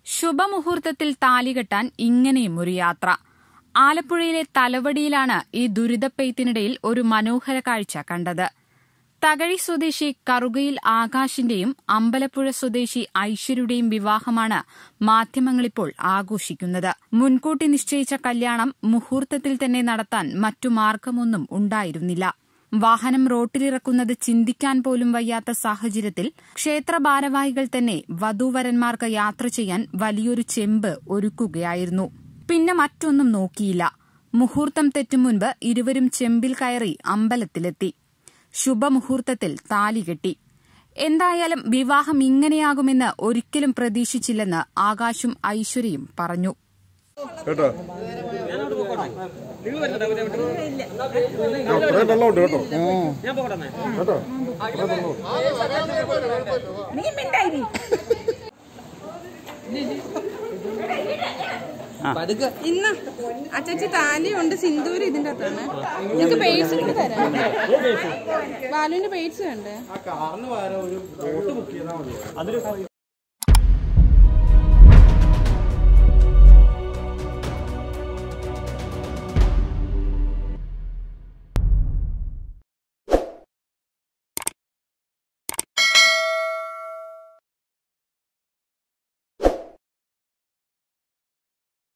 ശുഭമുഹൂർത്തത്തിൽ താലികെട്ടാൻ ഇങ്ങനെയും ഒരു യാത്ര ആലപ്പുഴയിലെ തലവടിയിലാണ് ഈ ദുരിതപ്പെയ്ത്തിനിടയിൽ ഒരു മനോഹര കാഴ്ച കണ്ടത് തകഴി സ്വദേശി കറുകയിൽ ആകാശിന്റെയും അമ്പലപ്പുഴ സ്വദേശി ഐശ്വര്യയുടെയും വിവാഹമാണ് മാധ്യമങ്ങളിപ്പോൾ ആഘോഷിക്കുന്നത് മുൻകൂട്ടി നിശ്ചയിച്ച കല്യാണം മുഹൂർത്തത്തിൽ തന്നെ നടത്താൻ മറ്റു മാർഗമൊന്നും ഉണ്ടായിരുന്നില്ല വാഹനം റോട്ടിലിറക്കുന്നത് ചിന്തിക്കാൻ പോലും വയ്യാത്ത സാഹചര്യത്തിൽ ക്ഷേത്ര ഭാരവാഹികൾ തന്നെ വധൂവരന്മാർക്ക് യാത്ര ചെയ്യാൻ വലിയൊരു ചെമ്പ് ഒരുക്കുകയായിരുന്നു പിന്നെ മറ്റൊന്നും നോക്കിയില്ല മുഹൂർത്തം തെറ്റും മുൻപ് ഇരുവരും ചെമ്പിൽ കയറി അമ്പലത്തിലെത്തി ശുഭമുഹൂർത്തത്തിൽ താലി കെട്ടി എന്തായാലും വിവാഹം ഇങ്ങനെയാകുമെന്ന് ഒരിക്കലും പ്രതീക്ഷിച്ചില്ലെന്ന് ആകാശും ഐശ്വര്യയും പറഞ്ഞു കേട്ടോ അത്രയും വെള്ളമുണ്ട് കേട്ടോ കേട്ടോ ഇന്ന് അച്ചച്ചി താലിയുണ്ട് സിന്ദൂര് ഇതിന്റെ അകത്താണ് നിങ്ങൾക്ക് പേഴ്സ് കൂടി തരാം ബാലുവിന്റെ പേഴ്സ് ഉണ്ട്